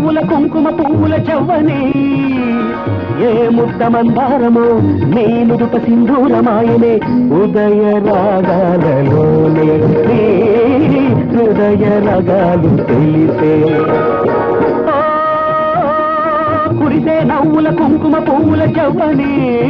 నవ్వుల కుంకుమ పువ్వుల చవ్వని ఏ ముద్ద మందారమో నీ నుదుట సింధూరమాయనే ఉదయ రాగాలలోనే నీ హృదయ రాగాలు తెలిసే ఓ, కురిసే నవ్వుల కుంకుమ పువ్వుల చవ్వని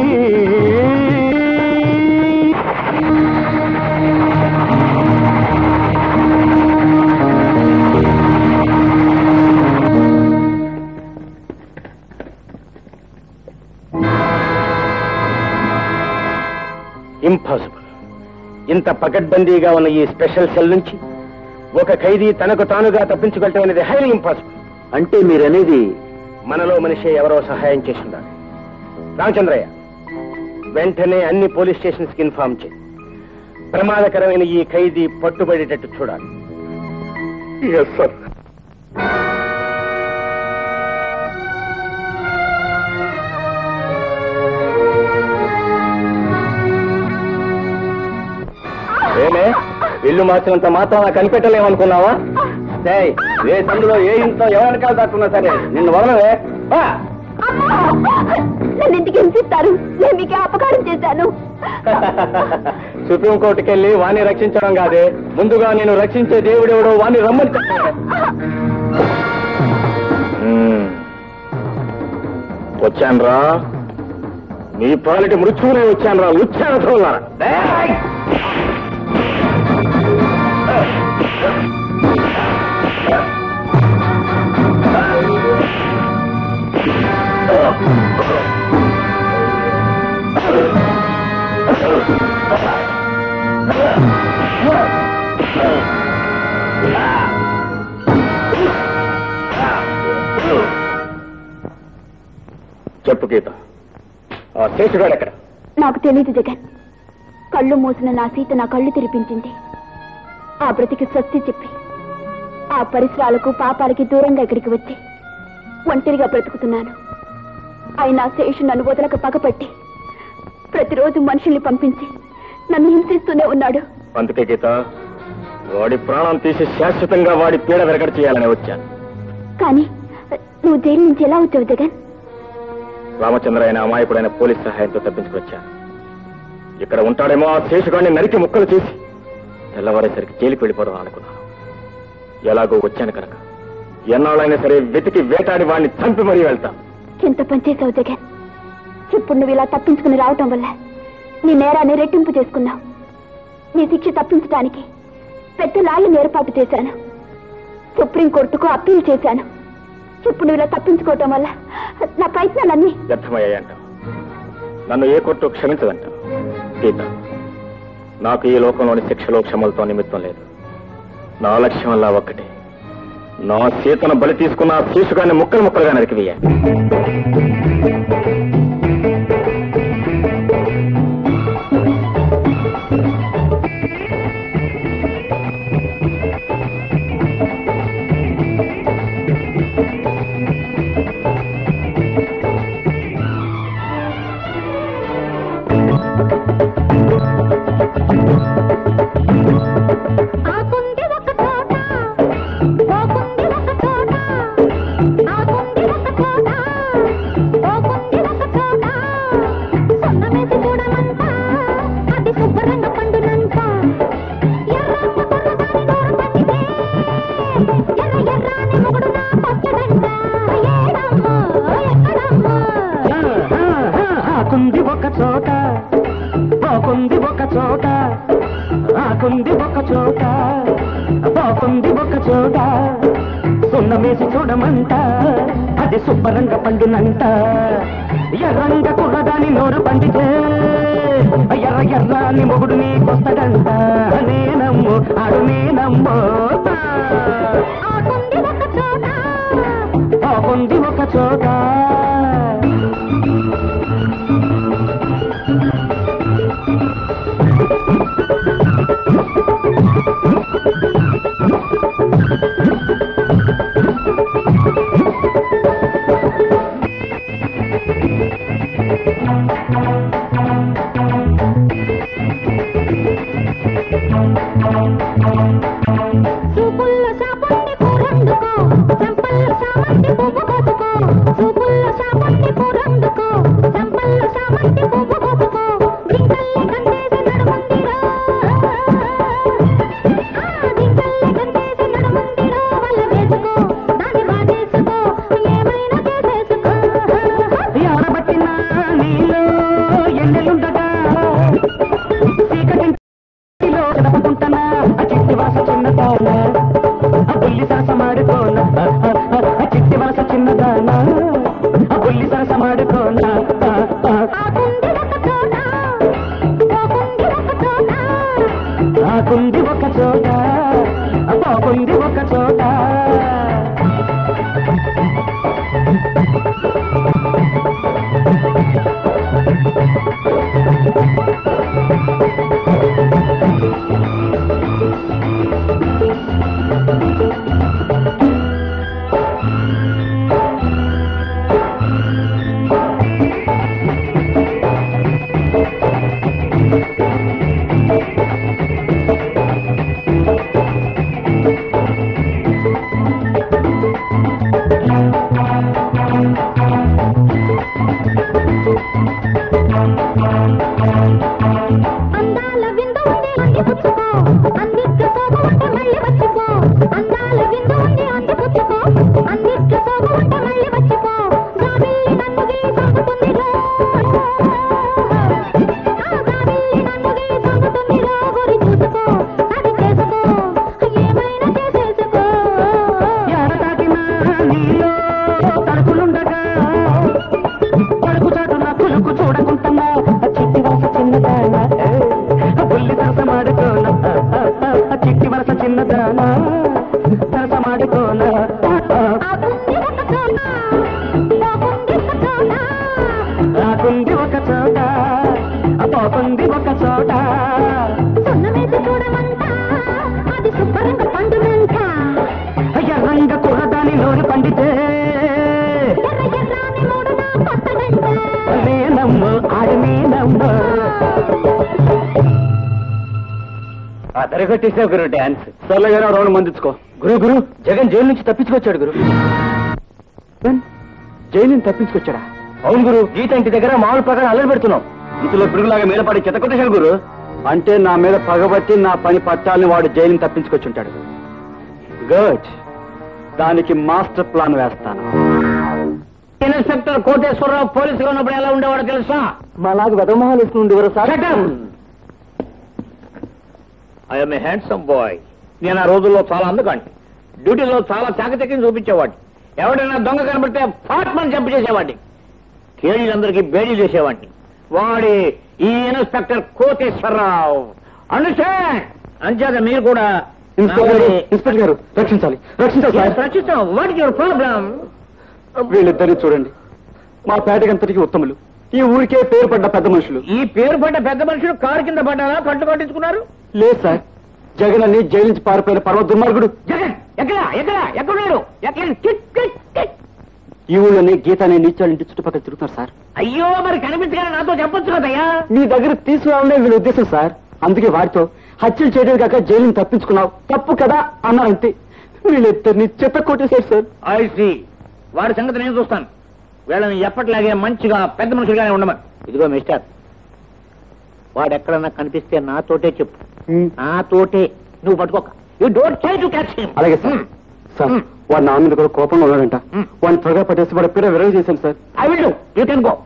ఇంపాసిబుల్ ఇంత పకడ్బందీగా ఉన్న ఈ స్పెషల్ సెల్ నుంచి ఒక ఖైదీ తనకు తానుగా తప్పించుకెళ్ళటం అనేది హైలీ ఇంపాసిబుల్ అంటే మీరనేది మనలో మనిషి ఎవరో సహాయం చేసి ఉండాలి రామచంద్రయ్య వెంటనే అన్ని పోలీస్ స్టేషన్స్ కి ఇన్ఫార్మ్ చేయి ప్రమాదకరమైన ఈ ఖైదీ పట్టుబడేటట్టు చూడాలి సార్ ఏమే ఇల్లు మార్చినంత మాత్రం కనిపెట్టలేమనుకున్నావా డేయ్, ఏ సందులో ఏ ఇంట్లో ఎవరికాలు దాక్కున్నా సరే నిన్ను వదలవే వా. నన్ను ఇంటికి హింసిస్తారు నేను మీకు అపకారం చేశాను సుప్రీంకోర్టుకి వెళ్ళి వాణ్ణి రక్షించడం కాదే ముందుగా నేను రక్షించే దేవుడెవడో వాణ్ణి రమ్మని చెప్పాడే. మ్మ్. వచ్చానురా మీ పాలిటి మృత్యువునే వచ్చానురా ఉచ్చారథులారా డేయ్! చెప్పు గీత ఆ శేషుగాడు ఎక్కడ నాకు తెలియదు జగన్ కళ్ళు మూసిన నా సీత నా కళ్ళు తెరిపించింది ఆ బ్రతికి స్వస్తి చెప్పి ఆ పరిసరాలకు పాపాలకి దూరంగా ఇక్కడికి వచ్చి ఒంటరిగా బ్రతుకుతున్నాను అయినా శేషు నన్ను వదలక పగపట్టి ప్రతిరోజు మనుషుల్ని పంపించి నన్ను హింసిస్తూనే ఉన్నాడు అందుకే గీత వాడి ప్రాణం తీసి శాశ్వతంగా వాడి పీడ వెరగడ చేయాలని వచ్చాను కానీ నువ్వు జైలు నుంచి ఎలా వచ్చావు జగన్ రామచంద్ర అయిన అమాయకుడైన పోలీస్ సహాయంతో తప్పించుకొచ్చాను ఇక్కడ ఉంటాడేమో ఆ శేషుగాడిని నరికి ముక్కలు చేసి తెల్లవారేసరికి జైలుకి వెళ్ళిపోవడం అనుకున్నాను ఎలాగో వచ్చాను కనుక ఎన్నాళ్ళైనా సరే వెతికి వేటాడి వాడిని చంపి మరీ వెళ్తాను ఎంత పనిచేసావు జగన్ ఇప్పుడు నువ్వు ఇలా తప్పించుకుని రావటం వల్ల నీ నేరాన్ని రెట్టింపు చేసుకున్నావు నీ శిక్ష తప్పించడానికి పెద్ద లాయర్ని ఏర్పాటు చేశాను సుప్రీంకోర్టుకు అప్పీల్ చేశాను ఇప్పుడు నువ్వు ఇలా తప్పించుకోవటం వల్ల నా ప్రయత్నాలన్నీ వ్యర్థమయ్యాయంట నన్ను ఏ కోర్టు క్షమించదంట గీత నాకు ఈ లోకంలోని శిక్షలో క్షమలతో నిమిత్తం లేదు నా లక్ష్యం అలా ఒక్కటే నా సీతను బలి తీసుకున్న ఆ శీసుగాన్ని ముక్కలు ముక్కలుగా నరికివేయ ఆకుంది ఒక చోట పోకుంది ఒక చోట ఆకుంది ఒక చోట పోకుంది ఒక చోట సొన్నమేసి చూడమంట అది శుభ్రంగ పండునంట ఎర్రమ్మ కొర్రదాని నోరు పట్టితే ఎర్ర ఎర్రాని మొగుడు నా పచ్చడంట ఏడమ్మో ఎక్కడమ్మో ఆకుంది ఒక చోట పోకుంది ఒక చోట ఆకుంది ఒక చోట పోకుంది ఒక చోట సున్నమేసి చూడమంట అది శుభ్రంగా పండునంట ఎర్రంగ కుర్రదాని నోరు పండితే ఎర్ర ఎర్రాని మొగుడు నీకొస్తడంట నేనమ్ము ఆడు నేనమ్మో ఆకుంది ఒక చోట పోకుంది ఒక చోట ఎన్నెలుండగా చీకటింటిలో చదవకుంటానా ఆ చిట్టి వరస చిన్నదానా ఆ బుల్లి సరస మాడుకోనా ఆ, ఆ, ఆ, ఆ చిట్టి వరస చిన్నదానా ఆ బుల్లి సరస మాడుకోనా ఆ, ఆ. నాకుంది ఒక చోట బాగుంది ఒక చోట అందాల విందు ఉంది అంది పుచ్చుకో అందిట్ల సోగు ఉంటే మళ్ళీ వచ్చిపో అందాల విందు ఉంది అంది పుచ్చుకో అందిట్ల సోగు ఉంటే మళ్ళీ వచ్చిపో జాబిల్లి నన్ను గీ సాగుతుంది రో ఆ జాబిల్లి నన్ను గీ సాగుతుంది రో గురి చూసుకో అది చేసుకో ఏమైనా చేసేసుకో ఎడ తాకినా నీలో తడుపులుండగా పడుకు చాటున కులుకు చూడకుంటున్నా ఆ చిట్టి వరస చిన్నదానా ఆ బుల్లి సరస మాడుకోనా ఆ, ఆ, ఆ, ఆ చిట్టి వరస చిన్నదానా సరస మాడుకోనా ఆ, ఆ. ఆగుంది ఒక చోట బాగుంది ఒక చోట నాకుంది ఒక చోట ఆ పోకుంది ఒక చోట సున్నమేసి చూడమంట అది శుభ్రంగా పండునంట ఎర్రంగ కుర్రదాని నోరు పండితే ఎర్ర ఎర్రాని మూడు నా కొత్తదంట నేనమ్ము ఆడి నేనమ్ము అదరగొట్టేసావు గురు డాన్స్ సర్లేగా రౌండ్ మందించుకో గురు గురు జగన్ జైలు నుంచి తప్పించుకొచ్చాడు గురు జైలు నుంచి తప్పించుకొచ్చాడా అవును గురు గీత ఇంటి దగ్గర మామూలు ప్రకారం అల్లరి పెడుతున్నాం ఇందులో పిడుగులాగా మీద పడి చెత్త కొట్టేశాడు గురు అంటే నా మీద పగబట్టి నా పని పట్టాలని వాడు జైలుని తప్పించుకొచ్చుంటాడు గుడ్ దానికి మాస్టర్ ప్లాన్ వేస్తాను ఇన్స్పెక్టర్ కోటేశ్వరరావు పోలీసుగా ఉన్నప్పుడు ఎలా ఉండేవాడో తెలుసా మాలాగా వెదమోహాలు వేసుకుని ఉండేవారు sir I'm a handsome boy నేను ఆ రోజుల్లో చాలా అందగాండి డ్యూటీలో చాలా చాకచక్యం చూపించేవాడిని ఎవడైనా దొంగ కనబడితే ఫాట్మని జంప్ చేసేవాడిని కేడీలందరికీ బేడీ చేసేవాడిని వాడి ఈ ఇన్స్పెక్టర్ కోటేశ్వరరావు అండర్స్టాండ్ అంచేత మీరు కూడా ఇన్స్పెక్టర్ గారు ఇన్స్పెక్టర్ గారు రక్షించాలి రక్షించాలి సార్ రచిస్తాం వాట్ యువర్ ప్రాబ్లం వీళ్ళిద్దరిని చూడండి మా పేటకంతటికి ఉత్తములు ఈ ఊరికే పేరు పడ్డ పెద్ద మనుషులు ఈ పేరు పడ్డ పెద్ద మనుషులు కారు కింద పడ్డారా పట్టు పట్టించుకున్నారు లేదు సార్ జగన్ అని జైలు నుంచి పారిపోయిన పర్వ దుర్మార్గుడు జగన్ ఎక్కడ ఎక్కడ ఎక్కడున్నాడు ఎక్కడ కిట్, కిట్, కిట్. ఈ ఊళ్ళోనే గీత అనే నీచాలు ఇంటి చుట్టుపక్కల తిరుగుతున్నారు సార్ అయ్యో మరి కనిపించగానే నాతో చెప్పొచ్చు కదయ్యా మీ దగ్గర తీసుకురావాలనే వీళ్ళ ఉద్దేశం సార్ అందుకే వాడితో హత్యలు చేయడం కాక జైలుని తప్పించుకున్నావు తప్పు కదా అన్నారంతే వీళ్ళిద్దరిని చెత్త కొట్టేశారు సార్ ఐ సి వాడి సంగతి నేను చూస్తాను వీళ్ళని ఎప్పటిలాగే మంచిగా పెద్ద మనుషులుగానే ఉండమని ఇదిగో మిస్టర్ వాడు ఎక్కడన్నా కనిపిస్తే నాతోటే చెప్పు నాతోటే నువ్వు పట్టుకోక you don't try to catch him అలాగే సార్ సార్ Hmm. వాడు నా మీద కూడా కోపంగా ఉన్నాడంట Hmm. వాడిని త్వరగా పట్టేసి వాడు ఎప్పుడో విరవ చేశాను sir I will do you can go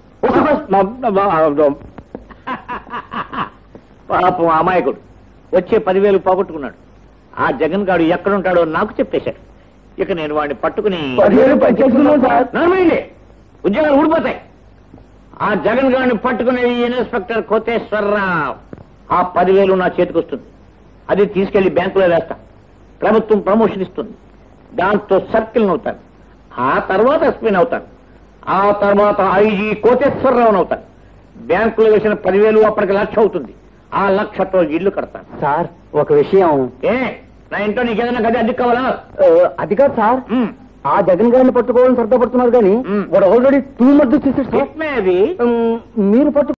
పాపం అమాయకుడు వచ్చే పదివేలు పోగొట్టుకున్నాడు ఆ జగన్ గాడు ఎక్కడుంటాడో నాకు చెప్పేశాడు ఇక నేను వాడిని పట్టుకుని పదివేలు పనిచేసుకున్నాం సార్. నడమండి ఉద్యోగాలు ఊడిపోతాయి ఆ జగన్ గారిని పట్టుకునే ఈ ఇన్స్పెక్టర్ కోటేశ్వరరావు ఆ పదివేలు నా చేతికి వస్తుంది అది తీసుకెళ్లి బ్యాంకులో వేస్తా ప్రభుత్వం ప్రమోషన్ ఇస్తుంది దాంతో సర్కిల్ అవుతాను ఆ తర్వాత ఎస్పీని అవుతాను ఆ తర్వాత ఐజీ కోటేశ్వరరావు అవుతాను బ్యాంకులో వేసిన పదివేలు అప్పటికి లక్ష అవుతుంది ఆ లక్షతో ఇల్లు కడతాను సార్ ఒక విషయం ఏ నా ఇంట్లో నీకేదైనా గది అద్దెకు కావాలా అది కాదు సార్ మ్. ఆ జగన్ గారిని పట్టుకోవాలని సరదా పడుతున్నారు కానీ మ్. వాడు ఆల్రెడీ టూ మధ్య చేసాడు sir It may be. Um, మీరు పట్టు